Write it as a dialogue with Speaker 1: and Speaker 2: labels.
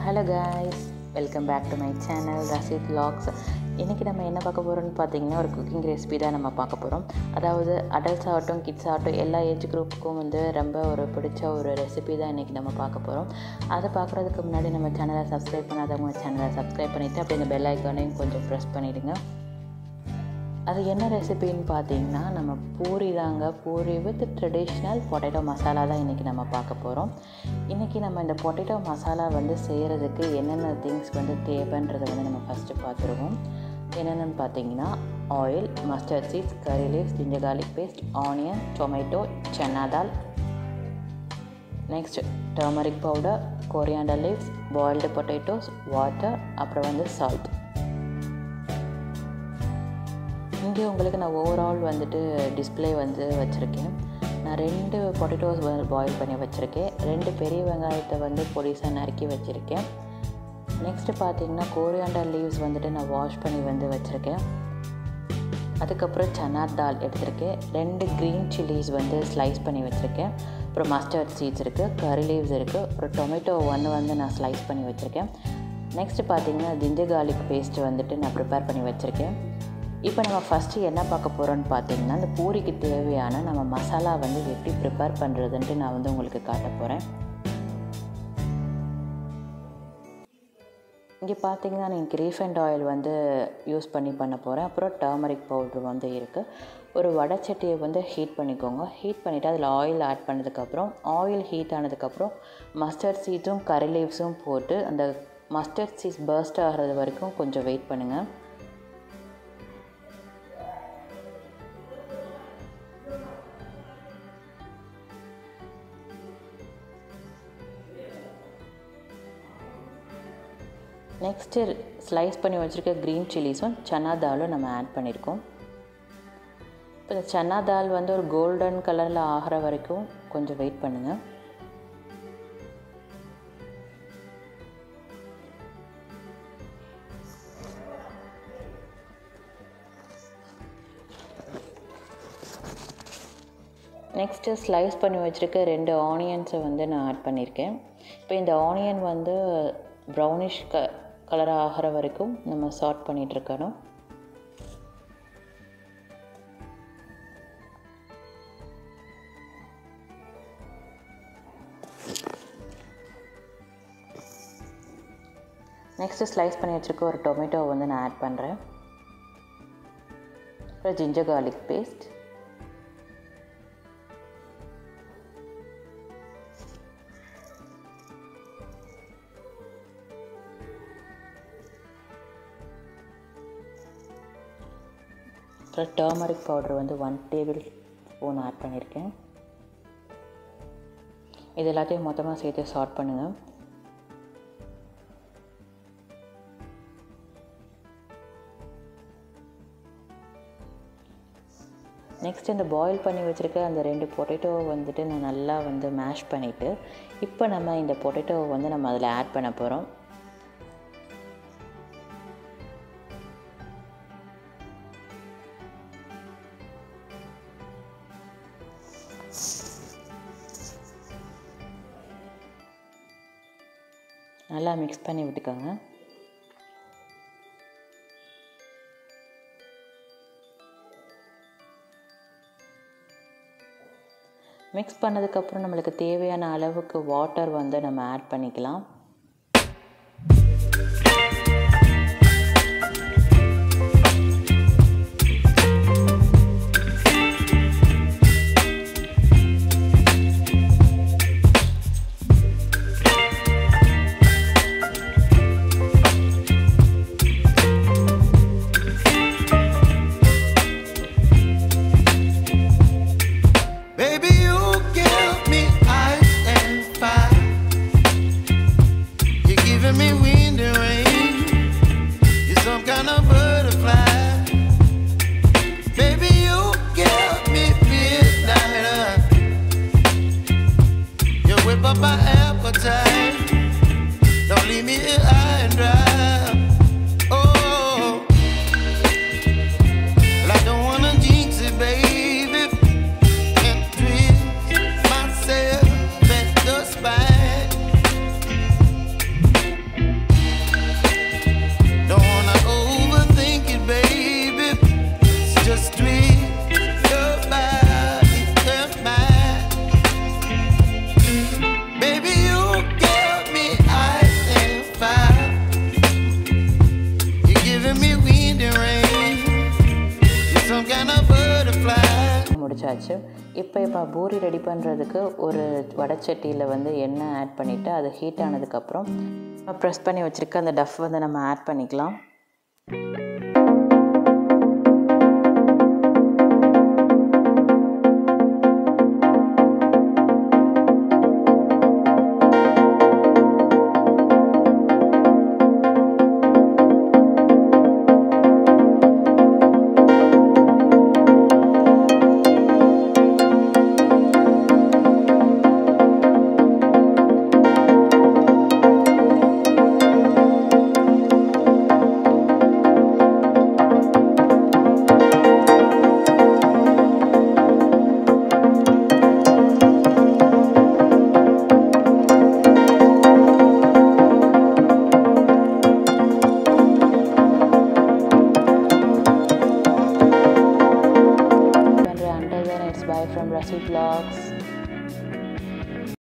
Speaker 1: Hello guys welcome back to my channel Rasith vlogs இன்றைக்கி நம்ம என்ன பார்க்க போகிறோம்னு பார்த்தீங்கன்னா ஒரு குக்கிங் ரெசிபி தான் நம்ம பார்க்க போகிறோம் அதாவது அடல்ட்ஸ் ஆகட்டும் கிட்ஸ் ஆகட்டும் எல்லா ஏஜ் குரூப்புக்கும் வந்து ரொம்ப ஒரு பிடிச்ச ஒரு ரெசிபி தான் இன்றைக்கி நம்ம பார்க்க போகிறோம் அதை பார்க்குறதுக்கு முன்னாடி நம்ம சேனலை சப்ஸ்கிரைப் பண்ணாதவங்க சேனலை சப்ஸ்கிரைப் பண்ணிவிட்டு அப்படியே இந்த பெல் ஐக்கானையும் கொஞ்சம் ப்ரெஸ் பண்ணிவிடுங்க அது என்ன ரெசிபின்னு பார்த்தீங்கன்னா நம்ம பூரி தாங்க puri with traditional potato masala தான் இன்றைக்கி நம்ம பார்க்க போகிறோம் இன்றைக்கி நம்ம இந்த பொட்டேட்டோ மசாலா வந்து செய்கிறதுக்கு என்னென்ன திங்ஸ் வந்து தேவைன்றதை வந்து நம்ம ஃபஸ்ட்டு பார்த்துருவோம் என்னென்னு பார்த்தீங்கன்னா oil mustard seeds curry leaves ginger garlic paste onion tomato chana dal next turmeric powder coriander leaves boiled potatoes water அப்புறம் வந்து சால்ட் இங்கே உங்களுக்கு நான் ஓவரால் வந்துட்டு டிஸ்ப்ளே வந்து வச்சுருக்கேன் நான் ரெண்டு பொட்டேட்டோஸ் பாயில் பண்ணி வச்சுருக்கேன் ரெண்டு பெரிய வெங்காயத்தை வந்து பொடிசாக நறுக்கி வச்சுருக்கேன் நெக்ஸ்ட்டு பார்த்தீங்கன்னா கோரியாண்டர் லீவ்ஸ் வந்துட்டு நான் வாஷ் பண்ணி வந்து வச்சுருக்கேன் அதுக்கப்புறம் சனா தால் எடுத்திருக்கேன் ரெண்டு க்ரீன் சில்லிஸ் வந்து ஸ்லைஸ் பண்ணி வச்சுருக்கேன் அப்புறம் மஸ்டர்ட் சீட்ஸ் இருக்குது கறி லீவ்ஸ் இருக்குது அப்புறம் டொமேட்டோ ஒன்று வந்து நான் ஸ்லைஸ் பண்ணி வச்சுருக்கேன் நெக்ஸ்ட்டு பார்த்தீங்கன்னா ஜிஞ்சர் garlic பேஸ்ட்டு வந்துட்டு நான் ப்ரிப்பேர் பண்ணி வச்சுருக்கேன் இப்போ நம்ம ஃபஸ்ட்டு என்ன பார்க்க போகிறோன்னு பார்த்தீங்கன்னா இந்த பூரிக்கு தேவையான நம்ம மசாலா வந்து எப்படி ப்ரிப்பேர் பண்ணுறதுன்ட்டு நான் வந்து உங்களுக்கு காட்ட போகிறேன் இங்கே பார்த்தீங்கன்னா நீங்கள் ரீஃபைண்ட் ஆயில் வந்து யூஸ் பண்ணி பண்ண போகிறேன் அப்புறம் டர்மரிக் பவுட்ரு வந்து இருக்குது ஒரு வடைச்சட்டியை வந்து ஹீட் பண்ணிக்கோங்க ஹீட் பண்ணிவிட்டு அதில் ஆயில் ஆட் பண்ணதுக்கப்புறம் ஆயில் ஹீட் ஆனதுக்கப்புறம் மஸ்டர்ட் சீட்ஸும் கரி லீவ்ஸும் போட்டு அந்த மஸ்டர்ட் சீட்ஸ் பர்ஸ்ட் ஆகிறது வரைக்கும் கொஞ்சம் வெயிட் பண்ணுங்கள் நெக்ஸ்ட்டு ஸ்லைஸ் பண்ணி வச்சுருக்க க்ரீன் சில்லிஸும் சன்னா தாலும் நம்ம ஆட் பண்ணியிருக்கோம் இப்போ இந்த சன்னா தால் வந்து ஒரு கோல்டன் கலரில் ஆகிற வரைக்கும் கொஞ்சம் வெயிட் பண்ணுங்கள் நெக்ஸ்ட்டு ஸ்லைஸ் பண்ணி வச்சுருக்க ரெண்டு ஆனியன்ஸை வந்து நான் ஆட் பண்ணியிருக்கேன் இப்போ இந்த ஆனியன் வந்து ப்ரௌனிஷ் க கலர் ஆகிற வரைக்கும் நம்ம சார்ட் பண்ணிகிட்ருக்கணும் நெக்ஸ்ட்டு ஸ்லைஸ் பண்ணி வச்சுருக்க ஒரு டொமேட்டோ வந்து நான் ஆட் பண்ணுறேன் அப்புறம் ஜிஞ்சர் garlic பேஸ்ட் அப்புறம் டர்மரிக் பவுடர் வந்து ஒன் டேபிள் ஸ்பூன் ஆட் பண்ணியிருக்கேன் இது எல்லாத்தையும் மொத்தமாக சேர்த்து சார்ட் பண்ணுங்கள் நெக்ஸ்ட் இந்த பாயில் பண்ணி வச்சுருக்க அந்த ரெண்டு பொட்டேட்டோவை வந்துட்டு நான் நல்லா வந்து மேஷ் பண்ணிவிட்டு இப்போ நம்ம இந்த பொட்டேட்டோவை வந்து நம்ம அதில் ஆட் பண்ண போகிறோம் நல்லா மிக்ஸ் பண்ணி விட்டுக்கோங்க மிக்ஸ் பண்ணதுக்கப்புறம் நம்மளுக்கு தேவையான அளவுக்கு வாட்டர் வந்து நம்ம ஆட் பண்ணிக்கலாம்
Speaker 2: Baby, you give me ice and fire. You're giving me wind and rain.
Speaker 1: வச்சாச்சு இப்போ இப்போ பூரி ரெடி பண்ணுறதுக்கு ஒரு வடைச்சட்டியில் வந்து எண்ணெய் ஆட் பண்ணிவிட்டு அது ஹீட் ஆனதுக்கப்புறம் ப்ரெஸ் பண்ணி வச்சுருக்க அந்த டஃப் வந்து நம்ம ஆட் பண்ணிக்கலாம் Until then, it's bye from Russell Vlogs.